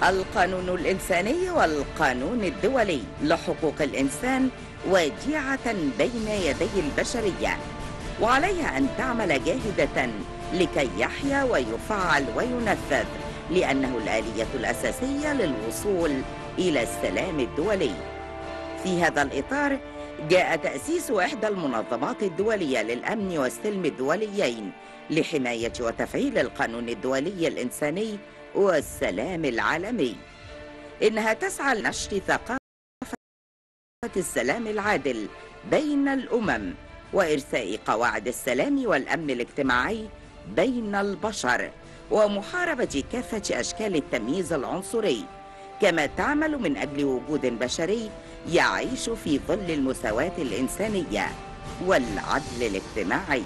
القانون الإنساني والقانون الدولي لحقوق الإنسان وديعة بين يدي البشرية وعليها أن تعمل جاهدة لكي يحيا ويفعل وينفذ لأنه الآلية الأساسية للوصول إلى السلام الدولي في هذا الإطار جاء تأسيس إحدى المنظمات الدولية للأمن والسلم الدوليين لحماية وتفعيل القانون الدولي الإنساني والسلام العالمي إنها تسعى لنشر ثقافة السلام العادل بين الأمم وإرساء قواعد السلام والأمن الاجتماعي بين البشر ومحاربة كافة أشكال التمييز العنصري كما تعمل من أجل وجود بشري يعيش في ظل المساواة الإنسانية والعدل الاجتماعي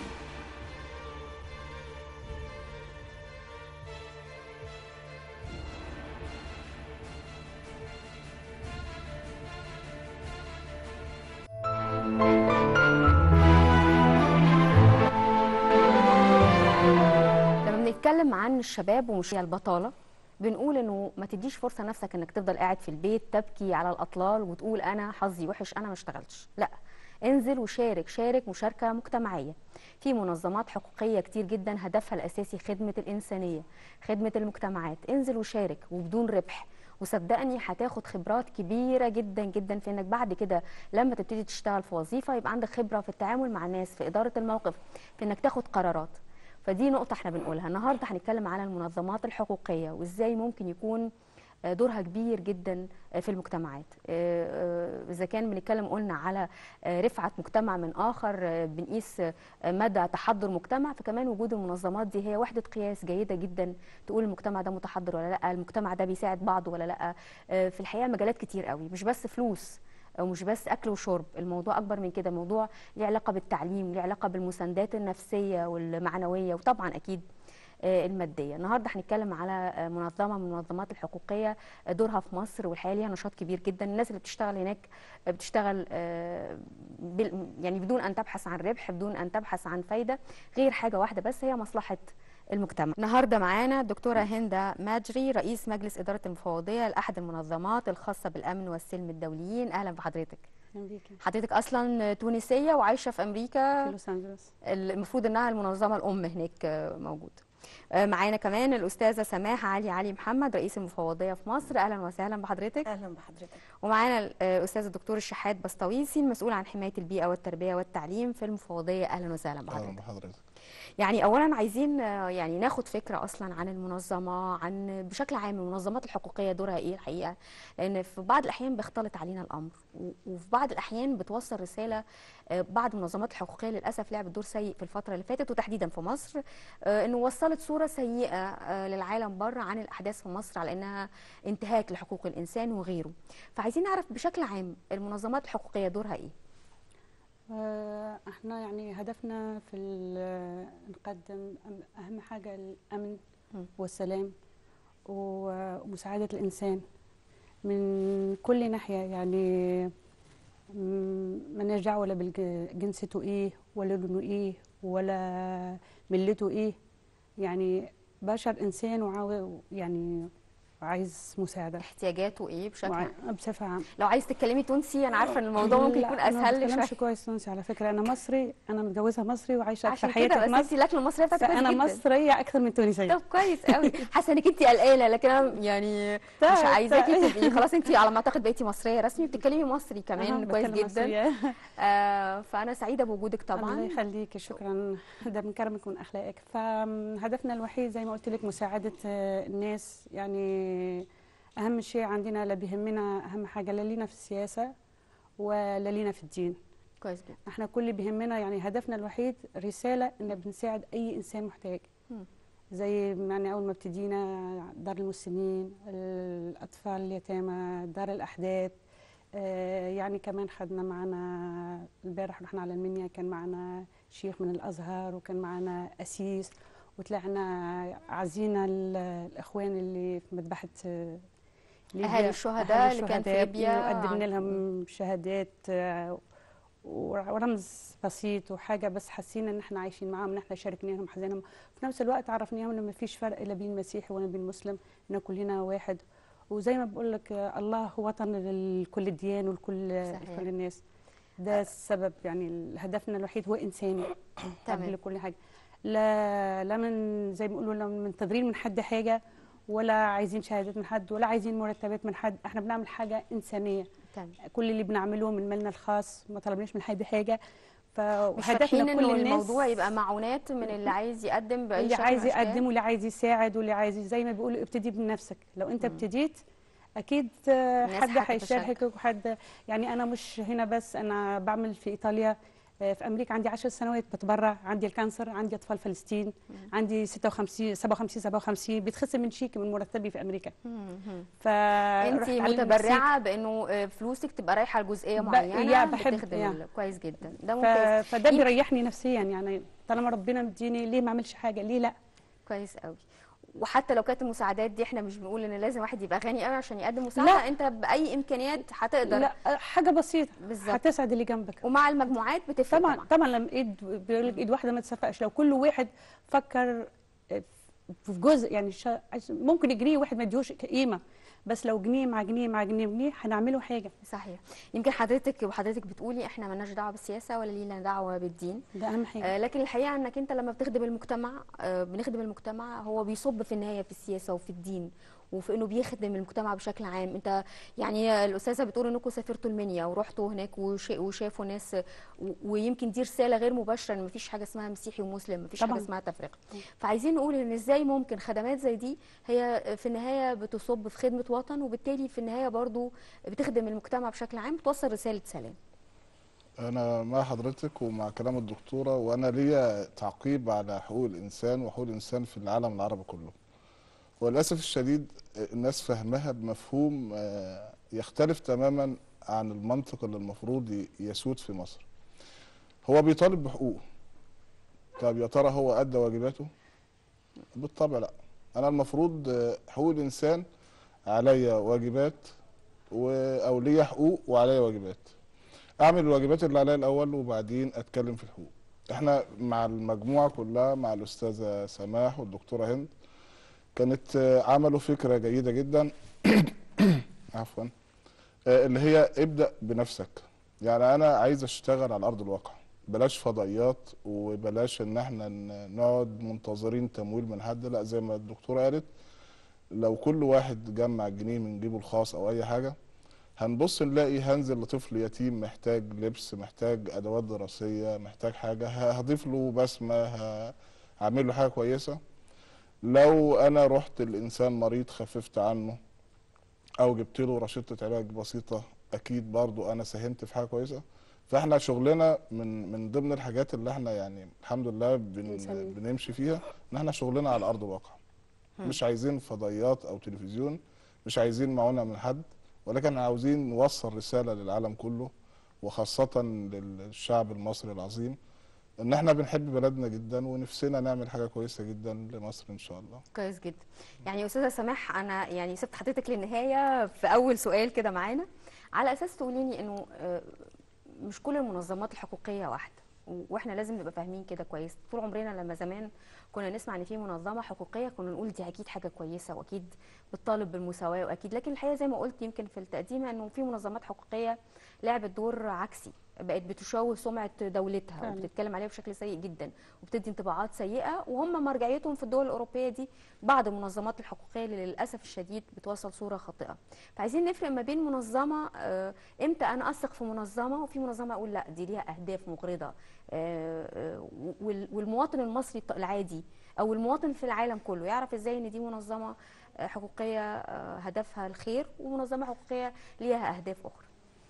لما بنتكلم عن الشباب ومش البطالة بنقول انه ما تديش فرصة نفسك انك تفضل قاعد في البيت تبكي على الاطلال وتقول انا حظي وحش انا ما اشتغلتش لا انزل وشارك شارك مشاركة مجتمعية في منظمات حقوقية كتير جدا هدفها الأساسي خدمة الإنسانية خدمة المجتمعات انزل وشارك وبدون ربح وصدقني هتاخد خبرات كبيرة جدا جدا في انك بعد كده لما تبتدي تشتغل في وظيفة يبقى عندك خبرة في التعامل مع الناس في إدارة الموقف في انك تاخد قرارات فدي نقطة احنا بنقولها النهاردة هنتكلم على المنظمات الحقوقية وازاي ممكن يكون آه، دورها كبير جدا آه، في المجتمعات آه، آه، إذا كان بنتكلم قلنا على آه، رفعة مجتمع من آخر آه، بنقيس آه، مدى تحضر مجتمع فكمان وجود المنظمات دي هي وحدة قياس جيدة جدا تقول المجتمع ده متحضر ولا لا المجتمع ده بيساعد بعضه ولا لا آه، في الحقيقة مجالات كتير قوي مش بس فلوس ومش بس اكل وشرب الموضوع اكبر من كده الموضوع ليه علاقه بالتعليم ليه علاقه بالمساندات النفسيه والمعنويه وطبعا اكيد آه، الماديه النهارده هنتكلم على آه، منظمه من المنظمات الحقوقيه آه، دورها في مصر والحقيقه ليها نشاط كبير جدا الناس اللي بتشتغل هناك آه، بتشتغل آه، بال- يعني بدون ان تبحث عن ربح بدون ان تبحث عن فايده غير حاجه واحده بس هي مصلحه المجتمع النهارده معانا الدكتوره هند ماجري رئيس مجلس اداره المفوضيه لاحد المنظمات الخاصه بالامن والسلم الدوليين اهلا بحضرتك امريكا حضرتك اصلا تونسيه وعايشه في امريكا في لوس انجلوس المفروض انها المنظمه الام هناك آه، موجوده آه، معانا كمان الاستاذه سماح علي علي محمد رئيس المفوضيه في مصر اهلا وسهلا بحضرتك اهلا بحضرتك ومعانا الاستاذ الدكتور الشحات بسطويسي المسؤول عن حمايه البيئه والتربيه والتعليم في المفوضيه اهلا وسهلا اهلا بحضرتك بحضرتك يعني اولا عايزين آه، يعني ناخد فكره اصلا عن المنظمه عن بشكل عام المنظمات الحقوقيه دورها ايه الحقيقه لان في بعض الاحيان بيختلط علينا الامر و- وفي بعض الاحيان بتوصل رساله آه، بعض المنظمات الحقوقيه للاسف لعبت دور سيء في الفتره اللي فاتت وتحديدا في مصر آه، انه وصلت صوره سيئه آه، للعالم بره عن الاحداث في مصر على انها انتهاك لحقوق الانسان وغيره فعايزين نعرف بشكل عام المنظمات الحقوقيه دورها ايه آه، احنا يعني هدفنا في ال- نقدم أم- اهم حاجه الامن مم. والسلام و- ومساعده الانسان من كل ناحيه يعني م- مالناش دعوه ولا بجنسيته ايه ولا لونه ايه ولا ملته ايه يعني بشر انسان وعاو يعني عايز مساعده احتياجاته ايه بشكل وع- عام بصفه عامه لو عايز تتكلمي تونسي انا عارفه ان الموضوع ممكن لا، يكون انا ما اسهل بتكلمش شويه كويس تونسي على فكره انا مصري انا متجوزه مصري وعايشه في عشان حياتي كده في بس انت مصر الاكل المصري بتاعتك كويس فانا جدا مصريه اكثر من تونسيه طب كويس قوي حاسه انك انت قلقانه لكن انا يعني مش طيب، عايزاكي طيب. تبقي خلاص انت على ما اعتقد بقيتي مصريه رسمي بتتكلمي مصري أها، كمان كويس بتكلم جدا مصرية. آه فانا سعيده بوجودك الله طبعا يخليك شكرا ده من كرمك ومن اخلاقك فهدفنا الوحيد زي ما قلت لك مساعده آه، الناس يعني اهم شيء عندنا لا بيهمنا اهم حاجه لا لينا في السياسه ولا لينا في الدين كويس جدا احنا كل اللي بيهمنا يعني هدفنا الوحيد رساله ان بنساعد اي انسان محتاج مم. زي يعني اول ما ابتدينا دار المسنين الاطفال اليتامى دار الاحداث آه، يعني كمان خدنا معنا البارح رحنا على المنيا كان معنا شيخ من الازهر وكان معنا اسيس وطلعنا عزينا ال- الاخوان اللي في مذبحه آه، ليبيا. أهالي الشهداء أهالي اللي كان في الشهداء، ليبيا. وقدمنا لهم شهادات آه، ورمز بسيط وحاجه بس حاسين ان احنا عايشين معاهم ان احنا شاركناهم حزنهم في نفس الوقت عرفناهم ان ما فيش فرق لا بين مسيحي ولا بين مسلم ان كلنا واحد وزي ما بقول لك آه، الله هو وطن لكل الديان ولكل صحيح. لكل الناس ده السبب يعني هدفنا الوحيد هو انساني تمام. قبل كل حاجه لا لا من زي ما بيقولوا لا منتظرين من حد حاجه ولا عايزين شهادات من حد ولا عايزين مرتبات من حد احنا بنعمل حاجه انسانيه تمام كل اللي بنعمله من مالنا الخاص ما طلبناش من حد حاجه مش فهدفنا فاتحين كل انه الناس الموضوع يبقى معونات من اللي عايز يقدم باي اللي شكل عايز من الأشكال؟ يقدم واللي عايز يساعد واللي عايز زي ما بيقولوا ابتدي بنفسك لو انت ابتديت اكيد آه، الناس حد هتتشارك. هيشاركك وحد يعني انا مش هنا بس انا بعمل في ايطاليا آه، في امريكا عندي 10 سنوات بتبرع عندي الكانسر عندي اطفال فلسطين عندي 56 57 57 بيتخصم من شيكي من مرتبي في امريكا مم. ف انت رحت على المكسيك. متبرعه بانه آه، فلوسك تبقى رايحه لجزئيه ب- معينه يا بحب- بتخدم يا. ال- كويس جدا ده ف... ممتاز فده يمكن- بيريحني نفسيا يعني طالما ربنا مديني ليه ما اعملش حاجه ليه لا كويس قوي وحتى لو كانت المساعدات دي احنا مش بنقول ان لازم واحد يبقى غني قوي عشان يقدم مساعده لا. انت باي امكانيات هتقدر لا حاجه بسيطه بالظبط. هتسعد اللي جنبك ومع المجموعات بتفرق طبعا طبعا طبعا لما ايد بيقول لك ايد واحده ما تصفقش لو كل واحد فكر في جزء يعني شا- ممكن جنيه واحد ما يديهوش قيمه بس لو جنيه مع جنيه مع جنيه جنيه هنعمله حاجه صحيح يمكن حضرتك وحضرتك بتقولي احنا مالناش دعوه بالسياسه ولا لينا دعوه بالدين ده اهم حاجه آه، لكن الحقيقه انك انت لما بتخدم المجتمع آه، بنخدم المجتمع هو بيصب في النهايه في السياسه وفي الدين وفي انه بيخدم المجتمع بشكل عام انت يعني الاستاذه بتقول انكم سافرتوا المنيا ورحتوا هناك وش- وشافوا ناس و- ويمكن دي رساله غير مباشره ان مفيش حاجه اسمها مسيحي ومسلم مفيش حاجه طبعاً. اسمها تفرقه فعايزين نقول ان ازاي ممكن خدمات زي دي هي في النهايه بتصب في خدمه وطن وبالتالي في النهايه برضو بتخدم المجتمع بشكل عام بتوصل رساله سلام أنا مع حضرتك ومع كلام الدكتورة وأنا ليا تعقيب على حقوق الإنسان وحقوق الإنسان في العالم العربي كله وللأسف الشديد الناس فهمها بمفهوم آه، يختلف تماما عن المنطق اللي المفروض ي- يسود في مصر هو بيطالب بحقوقه طب يا ترى هو أدى واجباته بالطبع لا أنا المفروض آه، حقوق الإنسان عليا واجبات و... أو ليا حقوق وعليا واجبات اعمل الواجبات اللي عليا الاول وبعدين اتكلم في الحقوق احنا مع المجموعه كلها مع الاستاذه سماح والدكتوره هند كانت آه، عملوا فكره جيده جدا عفوا آه، اللي هي ابدا بنفسك يعني انا عايز اشتغل على ارض الواقع بلاش فضائيات وبلاش ان احنا ن- نقعد منتظرين تمويل من حد لا زي ما الدكتوره قالت لو كل واحد جمع جنيه من جيبه الخاص او اي حاجه هنبص نلاقي هنزل لطفل يتيم محتاج لبس محتاج ادوات دراسيه محتاج حاجه ه- هضيف له بسمه ه- هعمل له حاجه كويسه لو انا رحت الانسان مريض خففت عنه او جبت له رشدة علاج بسيطه اكيد برضو انا ساهمت في حاجه كويسه فاحنا شغلنا من من ضمن الحاجات اللي احنا يعني الحمد لله بن إنسانية. بنمشي فيها ان احنا شغلنا على ارض الواقع مش عايزين فضائيات او تلفزيون مش عايزين معونه من حد ولكن عاوزين نوصل رساله للعالم كله وخاصه للشعب المصري العظيم ان احنا بنحب بلدنا جدا ونفسنا نعمل حاجه كويسه جدا لمصر ان شاء الله كويس جدا يعني استاذه سماح انا يعني سبت حضرتك للنهايه في اول سؤال كده معانا على اساس تقوليني انه آه، مش كل المنظمات الحقوقيه واحده و- واحنا لازم نبقى فاهمين كده كويس طول عمرنا لما زمان كنا نسمع ان في منظمه حقوقيه كنا نقول دي اكيد حاجه كويسه واكيد بتطالب بالمساواه واكيد لكن الحقيقه زي ما قلت يمكن في التقديمه انه في منظمات حقوقيه لعبت دور عكسي بقت بتشوه سمعه دولتها فعلا. وبتتكلم عليها بشكل سيء جدا وبتدي انطباعات سيئه وهم مرجعيتهم في الدول الاوروبيه دي بعض المنظمات الحقوقيه اللي للاسف الشديد بتوصل صوره خاطئه فعايزين نفرق ما بين منظمه آه، امتى انا اثق في منظمه وفي منظمه اقول لا دي ليها اهداف مغرضه آه، آه، وال- والمواطن المصري الط- العادي او المواطن في العالم كله يعرف ازاي ان دي منظمه آه، حقوقيه آه، هدفها الخير ومنظمه حقوقيه ليها اهداف اخرى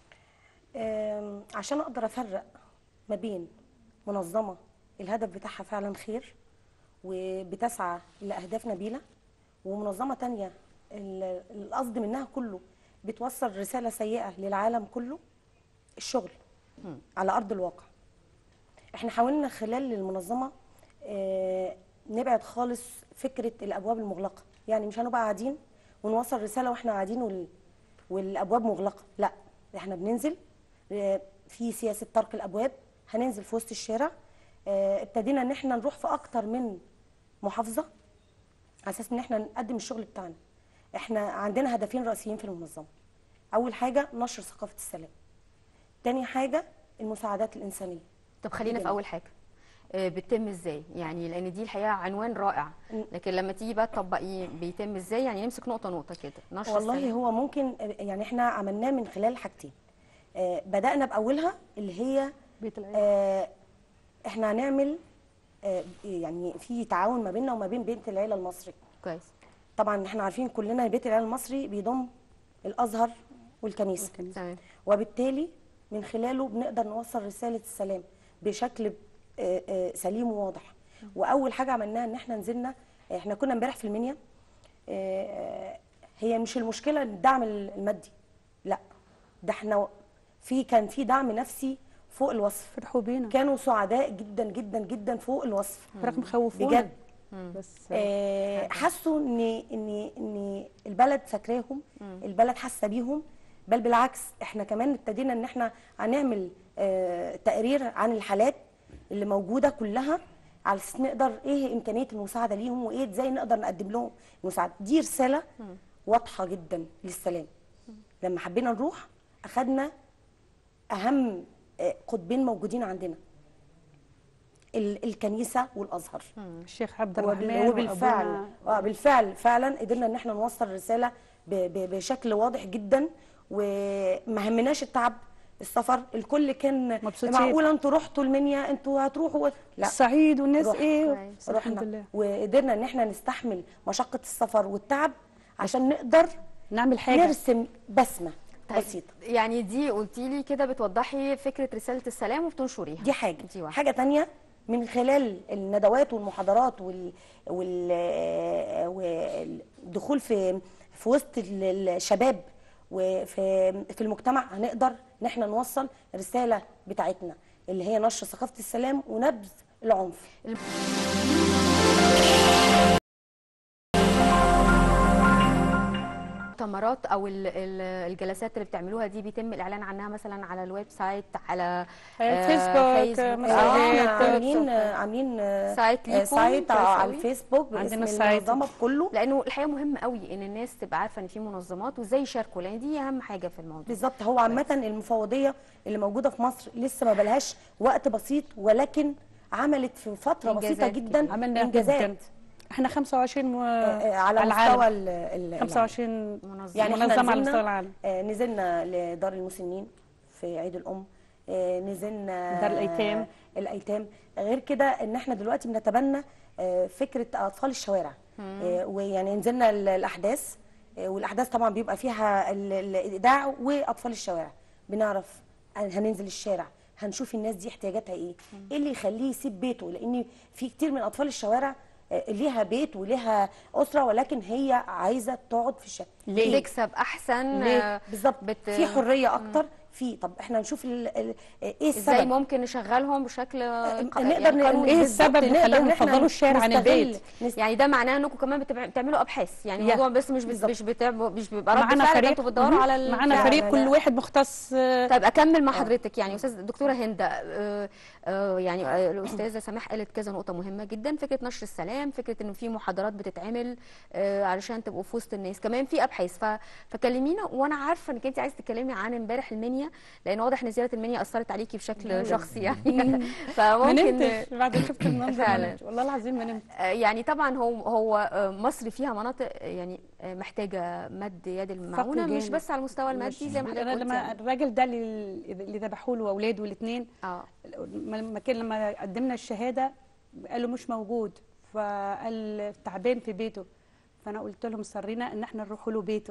آم، عشان اقدر افرق ما بين منظمه الهدف بتاعها فعلا خير وبتسعى لاهداف نبيله ومنظمه تانية ال- القصد منها كله بتوصل رساله سيئه للعالم كله الشغل على ارض الواقع احنا حاولنا خلال المنظمه آه، نبعد خالص فكره الابواب المغلقه يعني مش هنبقى قاعدين ونوصل رساله واحنا قاعدين وال... والابواب مغلقه لا احنا بننزل آه، في سياسه طرق الابواب هننزل في وسط الشارع آه، ابتدينا ان احنا نروح في اكتر من محافظه على اساس ان احنا نقدم الشغل بتاعنا احنا عندنا هدفين رئيسيين في المنظمه اول حاجه نشر ثقافه السلام تاني حاجه المساعدات الانسانيه طب خلينا في جداً. اول حاجه آه، بتتم ازاي يعني لان دي الحقيقه عنوان رائع لكن لما تيجي بقى تطبقيه بيتم ازاي يعني نمسك نقطه نقطه كده نشر والله السلام. هو ممكن يعني احنا عملناه من خلال حاجتين آه، بدانا باولها اللي هي بيت العيله آه، احنا هنعمل آه، يعني في تعاون ما بيننا وما بين بيت العيله المصري كويس طبعا احنا عارفين كلنا بيت العيله المصري بيضم الازهر والكنيسه تمام وبالتالي من خلاله بنقدر نوصل رساله السلام بشكل آه، آه، سليم وواضح واول حاجه عملناها ان احنا نزلنا احنا كنا امبارح في المنيا آه، هي مش المشكله الدعم المادي لا ده احنا في كان في دعم نفسي فوق الوصف فرحوا بينا كانوا سعداء جدا جدا جدا فوق الوصف رغم خوفونا بجد بس آه، حسوا ان ان ان البلد فاكراهم البلد حاسه بيهم بل بالعكس احنا كمان ابتدينا ان احنا هنعمل آه، تقرير عن الحالات اللي موجوده كلها على اساس نقدر ايه امكانيه المساعده ليهم وايه ازاي نقدر نقدم لهم المساعده دي رساله واضحه جدا للسلام لما حبينا نروح اخدنا اهم آه، قطبين موجودين عندنا ال- الكنيسه والازهر الشيخ عبد وبال- الرحمن وبالفعل وأبونا- اه بالفعل فعلا قدرنا ان احنا نوصل رساله ب- ب- بشكل واضح جدا وما همناش التعب السفر الكل كان مبسوطين. معقوله انتوا رحتوا المنيا انتوا هتروحوا لا الصعيد والناس رحنا. ايه كويس. الحمد رحنا لله وقدرنا ان احنا نستحمل مشقه السفر والتعب عشان نقدر نعمل حاجه نرسم بسمه طيب بسيطه يعني دي قلتي لي كده بتوضحي فكره رساله السلام وبتنشريها دي حاجه دي واحدة. حاجه تانية من خلال الندوات والمحاضرات وال وال والدخول في في وسط ال- الشباب وفي في المجتمع هنقدر ان احنا نوصل الرساله بتاعتنا اللي هي نشر ثقافه السلام ونبذ العنف المؤتمرات او ال- ال- الجلسات اللي بتعملوها دي بيتم الاعلان عنها مثلا على الويب سايت على آه، فيسبوك، فيسبوك. مساجد. اه صحيح. احنا عاملين عاملين آه، سايت آه، ليكم سايت كويس على أوي. الفيسبوك باسم عندنا سايت. المنظمه كله لانه الحقيقه مهم قوي ان الناس تبقى عارفه ان في منظمات وازاي يشاركوا لان دي اهم حاجه في الموضوع بالظبط هو عامة المفوضية اللي موجودة في مصر لسه ما بلهاش وقت بسيط ولكن عملت في فترة بسيطة إنجازات جدا عملنا انجازات جدا احنا 25 و... آه، آه، على العالم. مستوى ال- ال- 25 منظمة. يعني احنا منظمه على نزلنا- مستوى العالم آه، نزلنا لدار المسنين في عيد الام آه، نزلنا دار الأيتام. الايتام غير كده ان احنا دلوقتي بنتبنى آه، فكره اطفال الشوارع آه، ويعني نزلنا ال- الاحداث آه، والاحداث طبعا بيبقى فيها ال- ال- الايداع واطفال الشوارع بنعرف هننزل الشارع هنشوف الناس دي احتياجاتها ايه ايه اللي يخليه يسيب بيته لان في كتير من اطفال الشوارع آه، ليها بيت وليها اسره ولكن هي عايزه تقعد في الشارع ليه؟ تكسب احسن ليه آه، بالظبط بت- في حريه اكتر في طب احنا نشوف ال ال ايه ازاي السبب ممكن نشغلهم بشكل آه، ق- نقدر يعني ن- قانوني. إيه بالظبط، السبب اللي نقدر خلاهم إن إحنا يفضلوا الشارع عن نستغل- البيت؟ نست- يعني ده معناه انكم كمان بتبع- بتعملوا ابحاث يعني يا. الموضوع بس مش بت- بالظبط. مش بتعمل مش بيبقى رد معانا فعل ده فريق انتوا بتدوروا مهم. على معانا الفعل. فريق لا، كل لا. واحد مختص آه، طيب اكمل مع حضرتك يعني استاذ دكتوره هند آه، آه، يعني آه، الاستاذه سماح قالت كذا نقطه مهمه جدا فكره نشر السلام فكره انه في محاضرات بتتعمل آه، علشان تبقوا في وسط الناس كمان في ابحاث ف- فكلمينا وانا عارفه انك انت عايزه تتكلمي عن امبارح المنيا لان واضح ان زياره المنيا اثرت عليكي بشكل شخصي يعني ما فممكن نمتش بعد ما شفت المنظر فعلا. ما نمتش. والله العظيم ما نمت آه، يعني طبعا هو هو آه، مصر فيها مناطق آه، يعني آه، محتاجه مد يد المعونه مش جامد. بس على المستوى المادي زي ما حضرتك انا قلتي لما يعني. الراجل ده اللي اللي ذبحوا له واولاده الاثنين اه لما كان لما قدمنا الشهاده قالوا مش موجود فقال تعبان في بيته فانا قلت لهم صرينا ان احنا نروح له بيته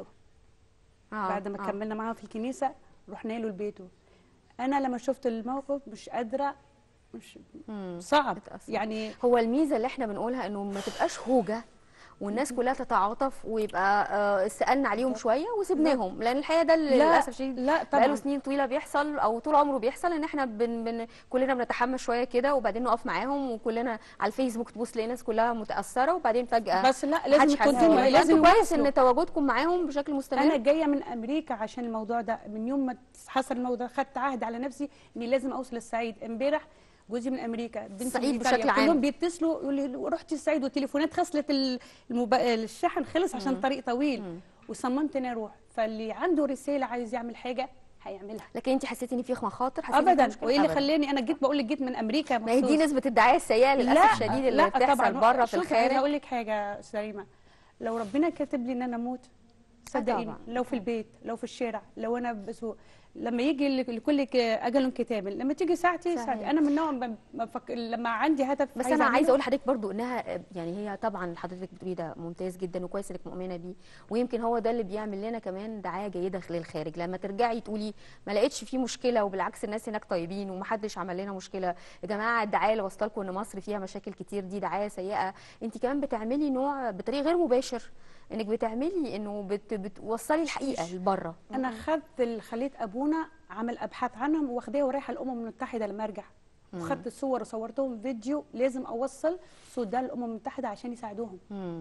آه، بعد ما آه. كملنا معاه في الكنيسه رحنا له لبيته انا لما شفت الموقف مش قادره مش مم. صعب بتأثر. يعني هو الميزه اللي احنا بنقولها انه ما تبقاش هوجه والناس كلها تتعاطف ويبقى آه، سالنا عليهم شويه وسبناهم لان الحقيقه ده اللي لا، للاسف الشديد لا بقاله طبعا سنين طويله بيحصل او طول عمره بيحصل ان احنا بن بن كلنا بنتحمس شويه كده وبعدين نقف معاهم وكلنا على الفيسبوك تبص تلاقي الناس كلها متاثره وبعدين فجاه بس لا لازم محدش يكون حاسس بيه. لازم فأنتوا كويس يواصلوا. ان تواجدكم معاهم بشكل مستمر انا جايه من امريكا عشان الموضوع ده من يوم ما حصل الموضوع خدت عهد على نفسي اني لازم اوصل الصعيد امبارح جوزي من امريكا بنتي الصعيد من إيطاليا. بشكل عام. كلهم بيتصلوا يقولوا لي رحت الصعيد والتليفونات خسلت ال- الموب... الشحن خلص عشان الطريق طويل وصممت اني اروح فاللي عنده رساله عايز يعمل حاجه هيعملها لكن انت حسيتي ان في مخاطر حسيتي إن في ابدا مشكلة؟ وايه اللي أبداً. خلاني انا جيت بقول لك جيت من امريكا ما هي دي مخصوص. نسبه الدعايه السيئه للاسف الشديد اللي لا بتحصل طبعا بره في شوفي، عايزه الخارج اقول لك حاجه سليمه لو ربنا كاتب لي ان انا اموت صدقيني طبعاً. لو في البيت لو في الشارع لو انا بسوق لما يجي ل- لكل ك- اجل كتاب لما تيجي ساعتي صحيح. ساعتي انا من نوع ما ما بفك... لما عندي هدف بس عايزة انا عايزه أعمله، اقول لحضرتك برضو انها يعني هي طبعا حضرتك بتقولي ده ممتاز جدا وكويس انك مؤمنه بيه ويمكن هو ده اللي بيعمل لنا كمان دعايه جيده للخارج لما ترجعي تقولي ما لقيتش فيه مشكله وبالعكس الناس هناك طيبين ومحدش عمل لنا مشكله يا جماعه الدعايه اللي واصله لكم ان مصر فيها مشاكل كتير دي دعايه سيئه انت كمان بتعملي نوع بطريق غير مباشر انك بتعملي انه بت بتوصلي الحقيقه لبره انا خدت ال- خليت ابونا عمل ابحاث عنهم واخداها ورايحه الامم المتحده لما ارجع وخدت الصور وصورتهم فيديو لازم اوصل صوت ده للامم المتحده عشان يساعدوهم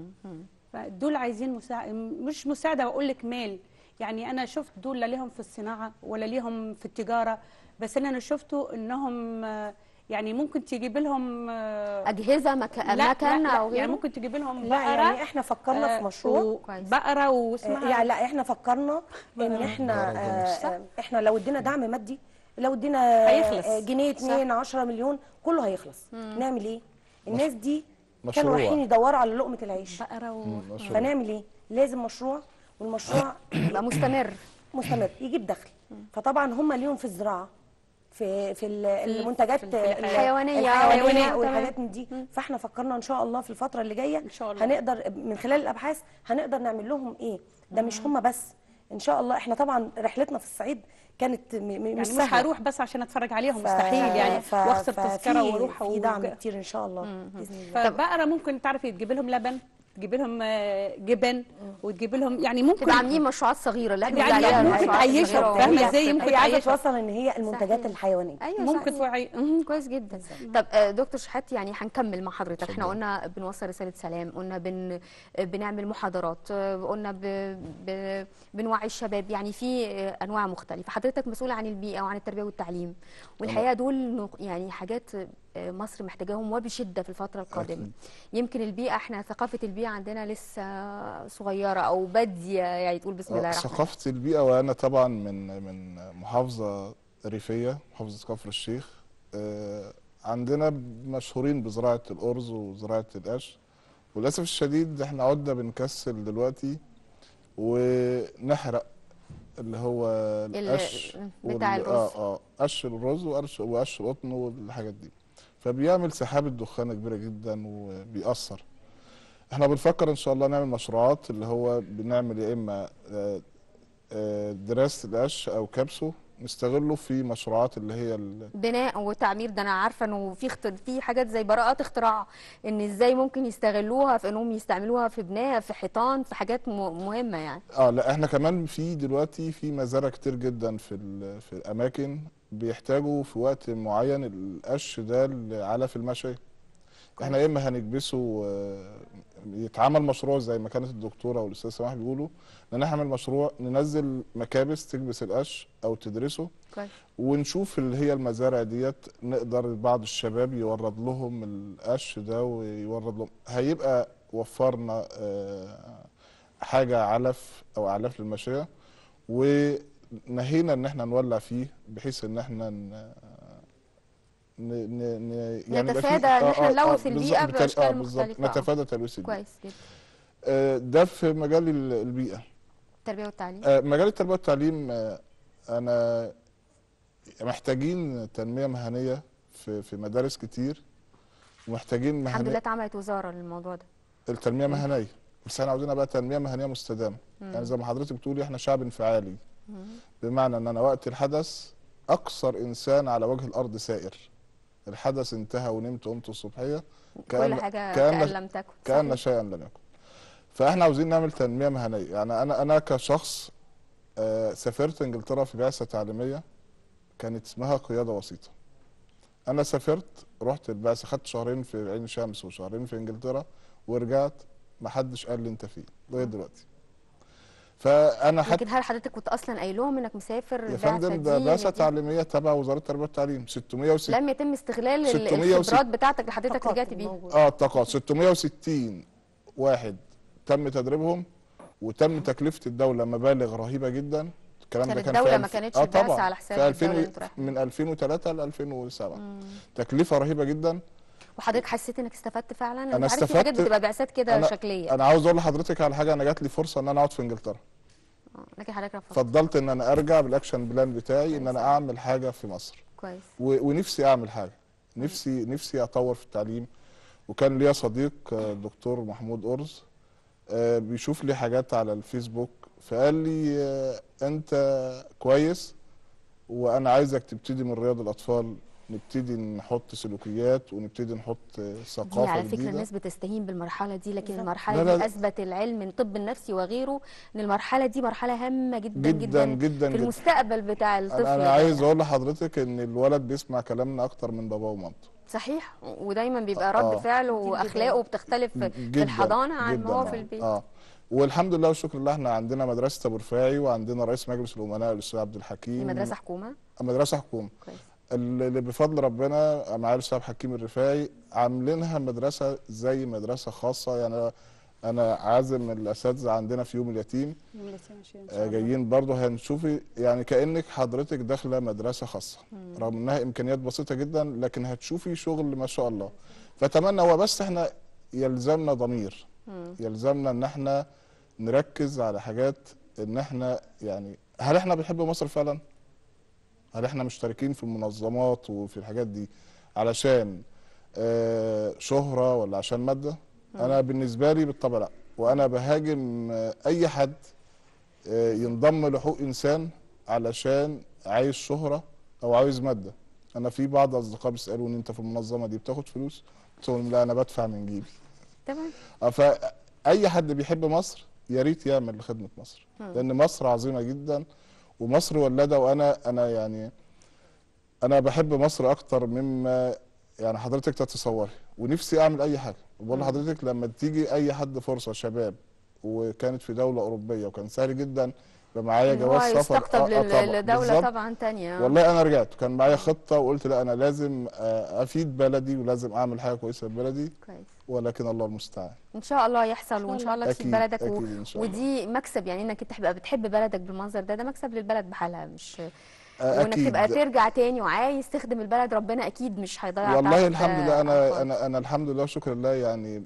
فدول عايزين مساعدة مش مساعدة بقول لك مال يعني أنا شفت دول لا ليهم في الصناعة ولا ليهم في التجارة بس اللي أنا شفته إنهم آه، يعني ممكن تجيب لهم آه، اجهزه مك... لا مكن لا او لا غيره يعني ممكن تجيب لهم لا بقرة يعني احنا فكرنا آه، في مشروع و- كويس. بقرة آه، واسمها يعني لا احنا فكرنا ان احنا بقرة آه، آه، احنا لو ادينا دعم مادي لو ادينا هيخلص. آه، جنيه اتنين 10 مليون كله هيخلص نعمل ايه الناس دي كانوا مشروع. رايحين يدوروا على لقمه العيش بقرة و... مشروع. فنعمل ايه لازم مشروع والمشروع يبقى مستمر مستمر يجيب دخل فطبعا هم ليهم في الزراعه في في ال- المنتجات في- في ال- الحيوانية. الحيوانيه الحيوانية، والحاجات من دي فاحنا فكرنا ان شاء الله في الفتره اللي جايه إن شاء الله. هنقدر من خلال الابحاث هنقدر نعمل لهم ايه ده مش هم بس ان شاء الله احنا طبعا رحلتنا في الصعيد كانت م- م- يعني مش مش سهله هروح بس عشان اتفرج عليهم ف- مستحيل يعني ف- واخسر ففي- تذكره واروح في دعم وك- كتير ان شاء الله باذن الله فبقرة ممكن تعرفي تجيب لهم لبن تجيب لهم آه، جبن وتجيب لهم يعني ممكن تبقى عاملين مشروعات صغيره اللي احنا يعني بنقول عليها ممكن مشروعات تعيشهم، صغيرة فاهمة وهي- إزاي؟ ممكن هي عايزه تعيشها. توصل ان هي المنتجات صحيح. الحيوانيه ايوه ممكن صحيح. توعي مهم. كويس جدا طب آه، دكتور شحات يعني هنكمل مع حضرتك احنا اتفضل. قلنا بنوصل رساله سلام قلنا بن بنعمل محاضرات آه، قلنا ب... ب... بنوعي الشباب يعني في آه، انواع مختلفه حضرتك مسؤوله عن البيئه وعن التربيه والتعليم والحقيقه دول نق- يعني حاجات آه، مصر محتاجاهم وبشده في الفتره القادمه أكيد. يمكن البيئه احنا ثقافه البيئه عندنا لسه صغيره او باديه يعني تقول بسم الله آه، الرحمن ثقافة البيئة وأنا طبعا من من محافظة ريفية محافظة كفر الشيخ آه، عندنا مشهورين بزراعة الأرز وزراعة القش وللأسف الشديد احنا عدنا بنكسل دلوقتي ونحرق اللي هو القش بتاع وال- الرز. اه اه قش الرز وقش وقش القطن والحاجات دي فبيعمل سحابة دخانة كبيرة جدا وبيأثر احنا بنفكر ان شاء الله نعمل مشروعات اللي هو بنعمل يا اما آه، آه، دراسة القش او كبسه نستغله في مشروعات اللي هي ال- بناء وتعمير ده انا عارفه انه في اخت... في حاجات زي براءات اختراع ان ازاي ممكن يستغلوها في انهم يستعملوها في بناء في حيطان في حاجات م... مهمه يعني اه لا احنا كمان في دلوقتي في مزارع كتير جدا في ال- في الاماكن بيحتاجوا في وقت معين القش ده لعلف المشاية احنا يا اما هنكبسه آه، يتعمل مشروع زي ما كانت الدكتوره والاستاذ سماح بيقولوا ان احنا نعمل مشروع ننزل مكابس تكبس القش او تدرسه كويس ونشوف اللي هي المزارع ديت نقدر بعض الشباب يورد لهم القش ده ويورد لهم هيبقى وفرنا آه، حاجة علف أو أعلاف للماشية ونهينا إن احنا نولع فيه بحيث إن احنا ن... ن... ن... ن... يبقى فيه- نتفادى إن احنا نلوث بالظبط، البيئة بتل- بأشكال بالظبط، مختلفة، آه. نتفادى تلوث البيئة كويس جدا آه، ده في مجال ال- البيئة التربيه والتعليم آه، مجال التربية والتعليم آه، أنا محتاجين تنمية مهنية في في مدارس كتير ومحتاجين الحمد لله مهنية اتعملت وزاره للموضوع ده التنمية مهنية بس احنا عاوزينها بقى تنمية مهنية مستدامة يعني زي ما حضرتك بتقولي احنا شعب انفعالي بمعنى ان انا وقت الحدث اقصر انسان على وجه الارض سائر الحدث انتهى ونمت قمت الصبحيه كل حاجه كأن- كأن لم تكن كأن صحيح. شيئا لم يكن فاحنا عاوزين نعمل تنمية مهنية يعني انا انا كشخص آه، سافرت انجلترا في بعثة تعليمية كانت اسمها قيادة وسيطة انا سافرت رحت البعثة خدت شهرين في عين شمس وشهرين في انجلترا ورجعت ما حدش قال لي انت فين لغايه دلوقتي فانا حتى لكن هل حضرتك كنت اصلا قايل لهم انك مسافر يا البعثة فندم ده دي بعثه دي؟ تعليميه تبع وزاره التربيه والتعليم 660 لم يتم استغلال ال- 660 الخبرات بتاعتك اللي حضرتك تقاطع رجعت بيها موجود. اه التقاعد 660 واحد تم تدريبهم وتم تكلفه الدوله مبالغ رهيبه جدا الكلام كانت ده كان الدولة في ما ألف- كانتش آه البعثة طبعا على حساب في الدولة 2000 اللي انتوا رايحين. من 2003 ل 2007 تكلفه رهيبه جدا وحضرتك حسيت انك استفدت فعلا أنا انت عارف في حاجات استفدت- بتبقى بعثات كده انا شكليه انا عاوز اقول لحضرتك على حاجه انا جات لي فرصه ان انا اقعد في انجلترا آه، لكن حضرتك رفضت فضلت ان انا ارجع بالاكشن بلان بتاعي ان انا اعمل حاجه في مصر كويس و- ونفسي اعمل حاجه نفسي نفسي اطور في التعليم وكان ليا صديق آه، دكتور محمود أرز آه، بيشوف لي حاجات على الفيسبوك فقال لي آه، انت كويس وانا عايزك تبتدي من رياض الاطفال نبتدي نحط سلوكيات ونبتدي نحط آه، دي ثقافه على فكره جديده الناس بتستهين بالمرحله دي لكن بالظبط. المرحله لا، دي لا. اثبت العلم من طب النفسي وغيره ان المرحله دي مرحله هامه جدا جدا جدا, جدا في جدا المستقبل بتاع الطفل انا, أنا ده. عايز اقول لحضرتك ان الولد بيسمع كلامنا اكتر من باباه ومامته صحيح ودايما بيبقى رد آه. فعله واخلاقه بتختلف في جدا الحضانه عن ما هو جداً. في البيت اه والحمد لله والشكر لله احنا عندنا مدرسه ابو رفاعي وعندنا رئيس مجلس الامناء الاستاذ عبد دي الحكيم مدرسه حكومه مدرسه حكومه كويس اللي بفضل ربنا معالي الاستاذ حكيم الرفاعي عاملينها مدرسه زي مدرسه خاصه يعني انا عازم الاساتذه عندنا في يوم اليتيم يوم الاثنين إن آه، شاء الله. جايين برضه هنشوفي يعني كانك حضرتك داخله مدرسه خاصه رغم انها امكانيات بسيطه جدا لكن هتشوفي شغل ما شاء الله فاتمنى هو بس احنا يلزمنا ضمير يلزمنا ان احنا نركز على حاجات ان احنا يعني هل احنا بنحب مصر فعلا هل احنا مشتركين في المنظمات وفي الحاجات دي علشان آه، شهرة ولا عشان مادة انا بالنسبة لي بالطبع لا وانا بهاجم آه، اي حد آه، ينضم لحقوق انسان علشان عايز شهرة او عايز مادة انا في بعض اصدقاء بيسالوني انت في المنظمة دي بتاخد فلوس قلت لهم لا انا بدفع من جيبي تمام آه، فاي حد بيحب مصر يا ريت يعمل لخدمه مصر لان مصر عظيمه جدا ومصر ولاده وانا انا يعني انا بحب مصر اكتر مما يعني حضرتك تتصوري ونفسي اعمل اي حاجه بقول لحضرتك لما تيجي اي حد فرصه شباب وكانت في دوله اوروبيه وكان سهل جدا يبقى معايا إن هو جواز سفر يستقطب آه، آه، لل- طبعاً. لدوله بالظبط. طبعا تانية والله انا رجعت كان معايا خطه وقلت لا انا لازم آه، افيد بلدي ولازم اعمل حاجه كويسه لبلدي كويس ولكن الله المستعان ان شاء الله يحصل وان شاء الله تفيد أكيد، بلدك و... أكيد إن شاء الله. ودي مكسب يعني انك انت تبقى بتحب بلدك بالمنظر ده ده مكسب للبلد بحالها مش آه، وانك أكيد. تبقى ترجع تاني وعايز تخدم البلد ربنا اكيد مش هيضيع والله تعبك الحمد ده لله على انا الفاضي. انا انا الحمد لله وشكر لله يعني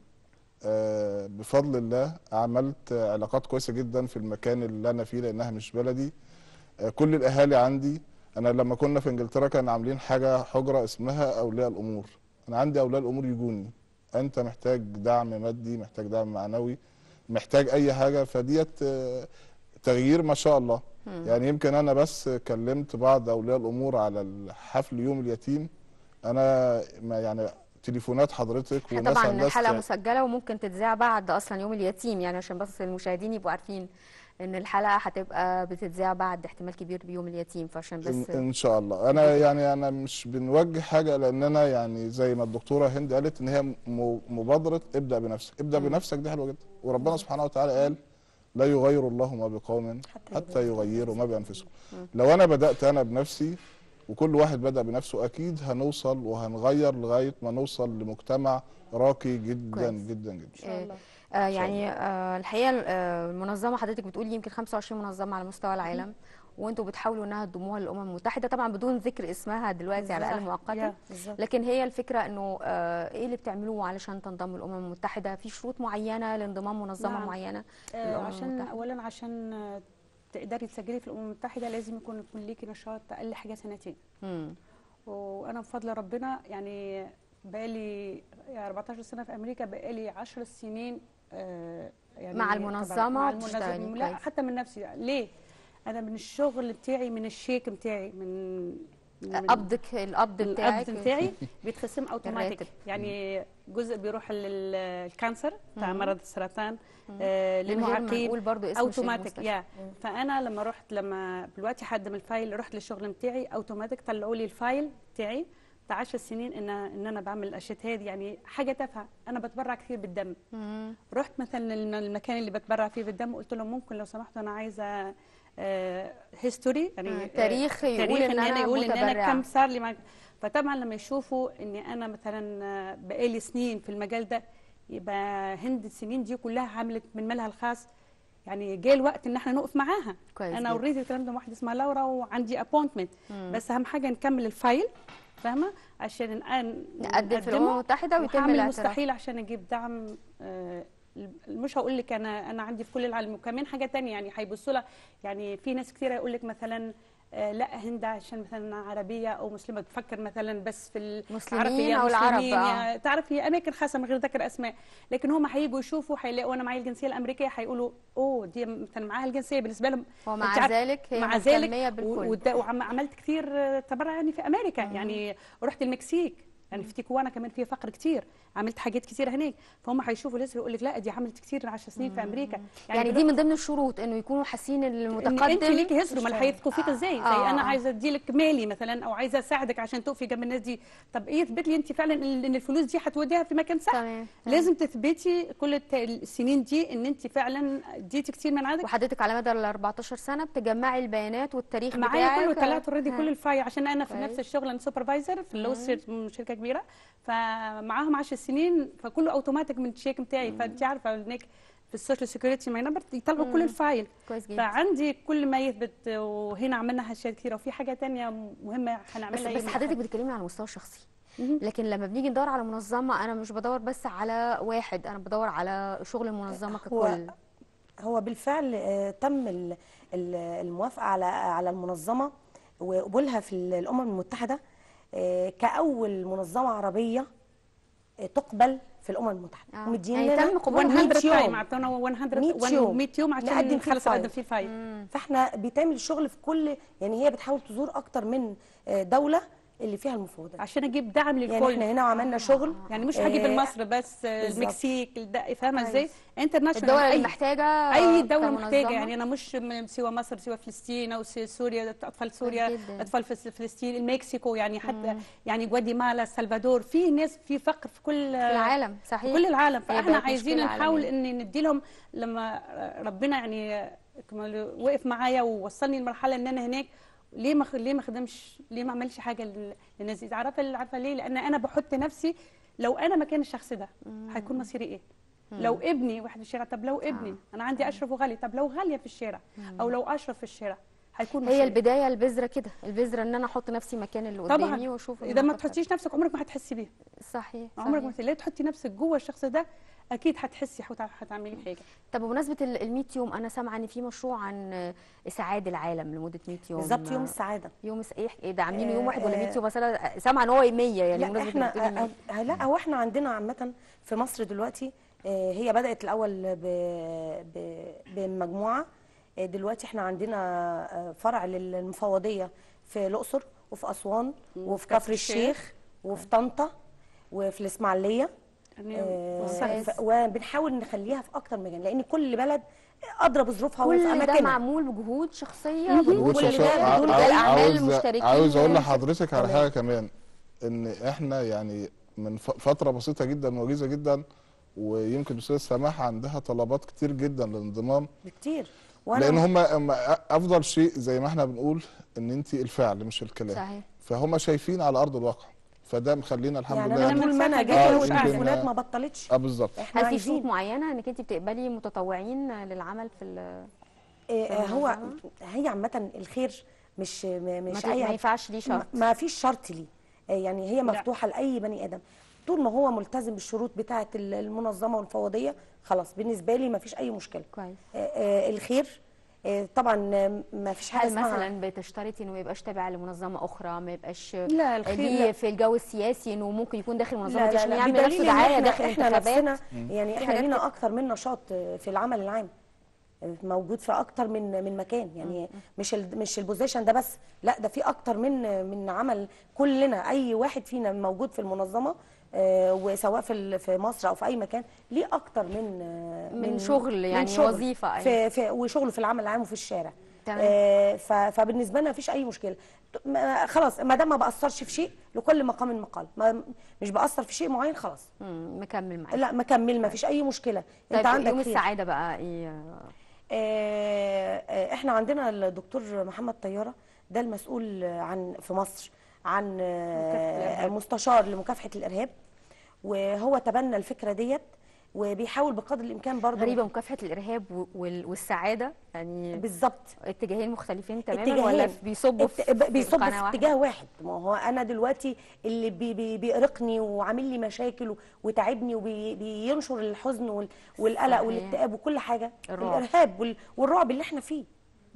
آه، بفضل الله عملت علاقات كويسه جدا في المكان اللي انا فيه لانها مش بلدي آه، كل الاهالي عندي انا لما كنا في انجلترا كان عاملين حاجه حجره اسمها اولياء الامور انا عندي اولياء الامور يجوني انت محتاج دعم مادي محتاج دعم معنوي محتاج اي حاجه فديت آه، تغيير ما شاء الله يعني يمكن انا بس كلمت بعض اولياء الامور على الحفل يوم اليتيم انا ما يعني تليفونات حضرتك احنا وناس طبعا على الناس الحلقه ت- مسجله وممكن تتذاع بعد اصلا يوم اليتيم يعني عشان بس المشاهدين يبقوا عارفين ان الحلقه هتبقى بتتذاع بعد احتمال كبير بيوم اليتيم فعشان إن, بس ان شاء الله انا يعني انا مش بنوجه حاجه لاننا يعني زي ما الدكتوره هند قالت ان هي م- مبادره ابدا بنفسك ابدا بنفسك دي حلوه جدا وربنا سبحانه وتعالى قال لا يغير الله ما بقوم حتى حتى يغيروا ما بانفسهم لو انا بدات انا بنفسي وكل واحد بدا بنفسه اكيد هنوصل وهنغير لغايه ما نوصل لمجتمع راقي جدا كويس. جدا جدا ان شاء الله آه يعني آه الحقيقه آه المنظمه حضرتك بتقولي يمكن 25 منظمه على مستوى العالم وانتوا بتحاولوا انها تضموها للامم المتحده طبعا بدون ذكر اسمها دلوقتي على الاقل بالظبط. مؤقتا يا. بالظبط لكن هي الفكره انه آه ايه اللي بتعملوه علشان تنضموا الامم المتحده في شروط معينه لانضمام منظمه نعم. معينه آه، الأمم عشان المتحدة. اولا عشان آه، تقدري تسجلي في الامم المتحده لازم يكون يكون ليكي نشاط اقل حاجه سنتين مم. وانا بفضل ربنا يعني بقالي يعني 14 سنه في امريكا بقالي 10 سنين آه، يعني مع تبع- المنظمة مع بتشتغلي المنظمه لا كويس. حتى من نفسي ليه انا من الشغل بتاعي من الشيك بتاعي من من- قبضك القبض بتاعك القبض بتاعي بيتخصم اوتوماتيك الراتب. يعني جزء بيروح للكانسر بتاع مرض السرطان آه من غير ما للمعاقين نقول برضو اسم اوتوماتيك المستشفى. يا فانا لما رحت لما دلوقتي حد من الفايل رحت للشغل بتاعي اوتوماتيك طلعوا لي الفايل بتاعي بتاع 10 سنين ان ان انا بعمل الاشياء هذه يعني حاجه تافهه انا بتبرع كثير بالدم مم. رحت مثلا الم- المكان اللي بتبرع فيه بالدم قلت لهم ممكن لو سمحتوا انا عايزه هيستوري يعني آه، آه، تاريخ يقول تاريخ إن أنا يقول ان انا متبرعة. كم صار لي مع- فطبعا لما يشوفوا اني انا مثلا آه، بقالي سنين في المجال ده يبقى هند السنين دي كلها عملت من مالها الخاص يعني جاء الوقت ان احنا نقف معاها كويس انا جدا. اوريدي الكلام ده مع واحده اسمها لورا وعندي ابوينتمنت بس اهم حاجه نكمل الفايل فاهمه عشان الان نقدم في الامم المتحده ويتم وهعمل الاعتراف المستحيل عشان اجيب دعم آه، مش هقول لك انا انا عندي في كل العالم وكمان حاجه تانية يعني هيبصوا لها يعني في ناس كتير يقول لك مثلا آه، لا هند عشان مثلا عربيه او مسلمه تفكر مثلا بس في ال- مسلمين عارف هي أو العرب، مسلمين آه. يا- تعرف هي اماكن خاصه من غير ذكر اسماء لكن هم هيجوا يشوفوا هيلاقوا انا معايا الجنسيه الامريكيه هيقولوا اوه دي مثلا معاها الجنسيه بالنسبه لهم ومع أنت عارف- ذلك هي مع مهتمية ذلك بالكل. وعملت كثير آه، تبرع يعني في امريكا يعني رحت المكسيك يعني في تيكوانا كمان فيها فقر كتير عملت حاجات كتير هناك فهم هيشوفوا لسه يقول لك لا دي عملت كتير 10 سنين في امريكا يعني دي من ضمن الشروط انه يكونوا حاسين ان ان المتقدم انت ليكي هيستوري ما مش- هيثقوا فيك ازاي زي آه، انا آه. عايزه اديلك مالي مثلا او عايزه اساعدك عشان تقفي جنب الناس دي طب ايه يثبت لي انت فعلا ان الفلوس دي هتوديها في مكان صح تمام لازم تثبتي كل الت- السنين دي ان انت فعلا اديتي كتير من عندك وحضرتك على مدى ال 14 سنه بتجمعي البيانات والتاريخ معايا بتاعك كله طلعت اوريدي ها. كل الفاي عشان انا في كويس. نفس الشغل انا سوبرفايزر في اللو شركه كبيره فمعاهم 10 سنين فكله اوتوماتيك من الشيك بتاعي فانت عارفه هناك في السوشيال سيكيورتي ماي نمبر يطلعوا كل الفايل كويس جدا فعندي كل ما يثبت وهنا عملنا اشياء كثيره وفي حاجه تانية مهمه بس, هنعملها بس يوم حضرتك الأحد. بتتكلمي على المستوى الشخصي مهم. لكن لما بنيجي ندور على منظمه انا مش بدور بس على واحد انا بدور على شغل المنظمه هو ككل هو بالفعل آه، تم ال- ال- الموافقه على على المنظمه وقبولها في الامم المتحده آه، كاول منظمه عربيه آه، تقبل في الامم المتحده آه. ومدين يعني لنا تم قبولها 100 100 تايم يوم اعطونا 100 100 يوم. 100 يوم نقدم عشان فيه خلص الفايل. اقدم فيه الفايل فاحنا بيتعمل شغل في كل يعني هي بتحاول تزور اكتر من آه، دوله اللي فيها المفوضات عشان اجيب دعم يعني للكل احنا هنا عملنا شغل يعني مش هجيب آه، المصر بس آه، بالظبط. المكسيك الد- فاهمه ازاي كويس. انترناشونال الدول اللي محتاجه اي دوله كمنظمة. محتاجه يعني انا مش من سوى مصر سوى فلسطين او سوى سوريا اطفال سوريا جداً. اطفال فلس- فلسطين المكسيكو يعني حتى يعني جواتيمالا السلفادور في ناس في فقر في كل في العالم في صحيح كل العالم هي فاحنا بقت عايزين مشكلة نحاول عالمية. ان ندي لهم لما ربنا يعني كما لو- وقف معايا ووصلني لمرحله ان انا هناك ليه ما خ- ليه ما خدمش ليه ما عملش حاجه لل- للناس دي عارفه عارفه ليه لان انا بحط نفسي لو انا مكان الشخص ده هيكون مصيري ايه لو ابني واحد في الشارع طب لو ابني انا عندي اشرف وغالي طب لو غاليه في الشارع او لو اشرف في الشارع هيكون هي مصيري إيه؟ البدايه البذره كده البذره ان انا احط نفسي مكان اللي قدامي طبعا واشوف اذا ما الموقف ده. تحطيش نفسك عمرك ما هتحسي بيه صحيح عمرك ما صحيح. هت- ليه تحطي نفسك جوه الشخص ده اكيد هتحسي هتع- هتعملي حاجه طب بمناسبه ال 100 يوم انا سامعه ان في مشروع عن اسعاد العالم لمده 100 يوم بالظبط يوم السعاده يوم الس- ايه إيه ده عاملينه يوم آه، واحد ولا 100 آه. يوم بس انا سامعه ان هو 100 يعني لا بمناسبة احنا إنك بتقولي 100. آه، آه، لا هو احنا عندنا عامه في مصر دلوقتي آه، هي بدات الاول ب- ب- بمجموعه آه، دلوقتي احنا عندنا آه، فرع للمفوضيه في الاقصر وفي اسوان وفي كفر الشيخ وفي طنطا وفي الاسماعيليه يعني آه، ممتاز. ف- وبنحاول نخليها في اكتر مكان لان كل بلد ادرى بظروفها وفي كل ده اماكنها معمول بجهود شخصيه مجهود كل شخصي. ده ع- بدون ع- الاعمال عاوز- المشتركين عاوز اقول وال- لحضرتك على تمام. حاجه كمان ان احنا يعني من ف- فتره بسيطه جدا وجيزه جدا ويمكن الاستاذ سماح عندها طلبات كتير جدا للانضمام بكتير لان هم هم افضل شيء زي ما احنا بنقول ان انت الفعل مش الكلام صحيح فهم شايفين على ارض الواقع فده مخلينا الحمد يعني لله انا طول ما انا آه، جيت يمكن- التليفونات ما بطلتش اه بالظبط احنا هل في شروط عايزين معينه انك انت بتقبلي متطوعين للعمل في ال- آه، آه، هو المنظمة؟ هي عامة الخير مش م- ما مش ت- ما اي ينفعش ليه شرط ما فيش شرط ليه آه، يعني هي مفتوحة لأي بني آدم طول ما هو ملتزم بالشروط بتاعة ال- المنظمة والمفوضية خلاص بالنسبة لي ما فيش أي مشكلة كويس آه، آه، الخير آه، طبعا آه، ما فيش حاجة هل اسمها مثلا بتشترطي انه ما يبقاش تابع لمنظمه اخرى ما يبقاش لا الخير ليه لا. في الجو السياسي انه ممكن يكون داخل المنظمه لا دي لا عشان لا يعمل بدليل نفسه إن دعايه احنا داخل احنا انتخابات نفسنا يعني احنا حاجات لينا كده. اكتر من نشاط آه، في العمل العام آه، موجود في اكتر من من مكان يعني مش ال مش البوزيشن ده بس لا ده في اكتر من من عمل كلنا اي واحد فينا موجود في المنظمه آه، وسواء في ال- في مصر او في اي مكان ليه اكتر من آه، من شغل يعني وظيفة، أيوة. في في وشغله في العمل العام وفي الشارع تمام. آه، ف- فبالنسبه لنا مفيش اي مشكله ما- خلاص ما دام ما باثرش في شيء لكل مقام مقال ما مش باثر في شيء معين خلاص مم، مكمل معاك لا مكمل ما فيش اي مشكله طيب انت عندك يوم خير. السعاده بقى ايه آه، آه، احنا عندنا الدكتور محمد طياره ده المسؤول عن في مصر عن آه، مكافحة الإرهاب. مستشار لمكافحه الارهاب وهو تبنى الفكره ديت وبيحاول بقدر الامكان برضه غريبه مكافحه الارهاب و- وال- والسعاده يعني بالظبط اتجاهين مختلفين تماما اتجاهين. ولا بيصبوا ات- في ب- بيصب قناة في واحدة؟ اتجاه واحد ما هو انا دلوقتي اللي بي بي بيقرقني وعامل لي مشاكل و- وتعبني وبينشر الحزن وال- والقلق صحيح. والاكتئاب وكل حاجه الرعب. الارهاب وال- والرعب اللي احنا فيه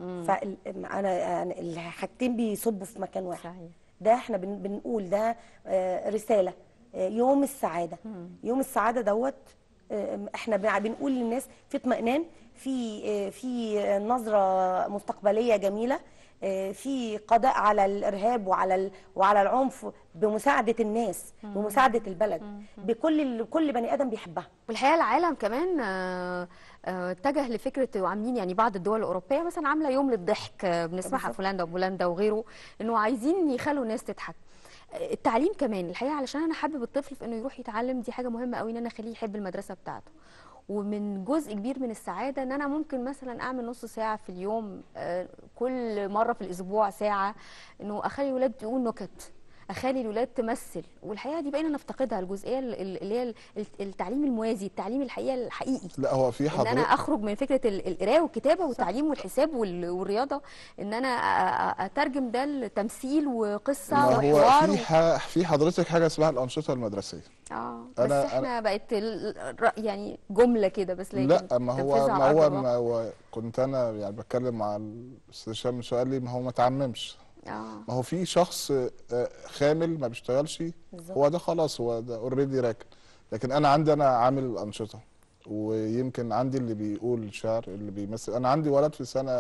فانا أنا الحاجتين بيصبوا في مكان واحد صحيح. ده احنا بن بنقول ده آه، رساله آه، يوم السعاده يوم السعاده دوت آه، احنا بن- بنقول للناس في اطمئنان في آه، في آه، نظره مستقبليه جميله آه، في قضاء على الارهاب وعلى ال- وعلى العنف بمساعده الناس بمساعده البلد بكل ال- كل بني ادم بيحبها والحقيقه العالم كمان آه، آه، اتجه لفكره وعاملين يعني بعض الدول الاوروبيه مثلا عامله يوم للضحك آه، بنسمعها في هولندا وبولندا وغيره انه عايزين يخلوا الناس تضحك آه، التعليم كمان الحقيقه علشان انا حابب الطفل في انه يروح يتعلم دي حاجه مهمه قوي ان انا اخليه يحب المدرسه بتاعته ومن جزء كبير من السعاده ان انا ممكن مثلا اعمل نص ساعه في اليوم آه، كل مره في الاسبوع ساعه انه اخلي الولاد تقول نكت اخلي الولاد تمثل والحقيقه دي بقينا نفتقدها الجزئيه ال- ال- اللي هي ال- التعليم الموازي التعليم الحقيقه الحقيقي لا هو في ان انا حضرتك اخرج من فكره ال- القرايه والكتابه والتعليم والحساب وال- والرياضه ان انا أ- أ- اترجم ده لتمثيل وقصه ما هو وحوار في ح... في حضرتك حاجه اسمها الانشطه المدرسيه اه بس أنا- احنا بقت ال- الر- يعني جمله كده بس لكن لا ما هو تنفيذها ما على هو أرض ما الواقع. هو كنت انا يعني بتكلم مع الاستاذ هشام من شويه قال لي ما هو ما تعممش اه ما هو في شخص آه، خامل ما بيشتغلش بالظبط. هو ده خلاص هو ده اوريدي راكن لكن انا عندي انا عامل انشطه ويمكن عندي اللي بيقول شعر اللي بيمثل انا عندي ولد في سنه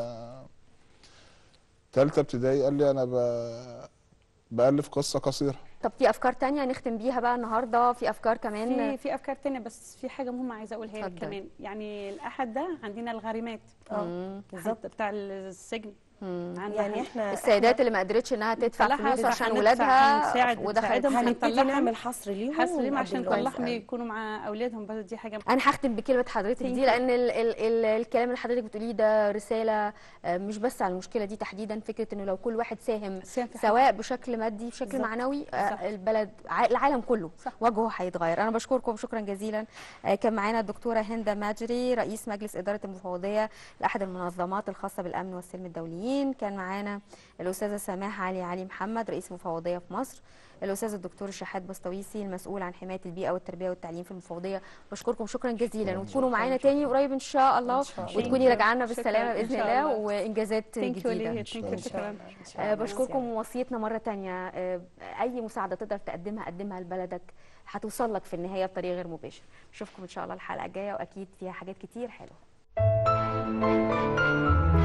ثالثه ابتدائي قال لي انا ب... بالف قصه قصيره طب في افكار تانية نختم بيها بقى النهارده في افكار كمان في في افكار تانية بس في حاجه مهمه عايزه اقولها لك اتفضل. كمان يعني الاحد ده عندنا الغارمات اه بالظبط بتاع السجن عندنا يعني احنا السيدات اللي ما قدرتش انها تدفع نطلعها فلوس ندفع- عشان هندفع- ولادها هنساعد- ودخلت نساعدهم هنبتدي هنطلعهم. نعمل حصر ليهم حاسس ليه ونقدم عشان لهم نطلعهم فعلا. يكونوا مع اولادهم بس دي حاجه انا هختم بكلمه حضرتك دي Thank you. لان ال ال ال الكلام اللي حضرتك بتقوليه ده رساله آه، مش بس على المشكله دي تحديدا فكره انه لو كل واحد ساهم ساهم في حاجة. سواء بشكل مادي بشكل بالظبط. معنوي آه، صح. البلد ع- العالم كله صح. وجهه هيتغير انا بشكركم شكرا جزيلا آه، كان معانا الدكتوره هند ماجري رئيس مجلس اداره المفوضيه لاحد المنظمات الخاصه بالامن والسلم الدوليين كان معانا الاستاذه سماح علي علي محمد رئيس مفوضيه في مصر الاستاذ الدكتور شحات بسطويسي المسؤول عن حمايه البيئه والتربيه والتعليم في المفوضيه بشكركم شكرا جزيلا وتكونوا معانا تاني قريب ان شاء الله شاء الله. وتكوني Thank you. راجعه لنا شكراً. بالسلامه إن باذن شاء الله الله. وانجازات ثانك يو جديده ليه ثانك يو شكرا آه، بشكركم ووصيتنا مرة تانية آه، أي مساعدة تقدر تقدمها قدمها لبلدك هتوصل لك في النهاية بطريقة غير مباشر نشوفكم إن شاء الله الحلقة الجاية وأكيد فيها حاجات كتير حلوة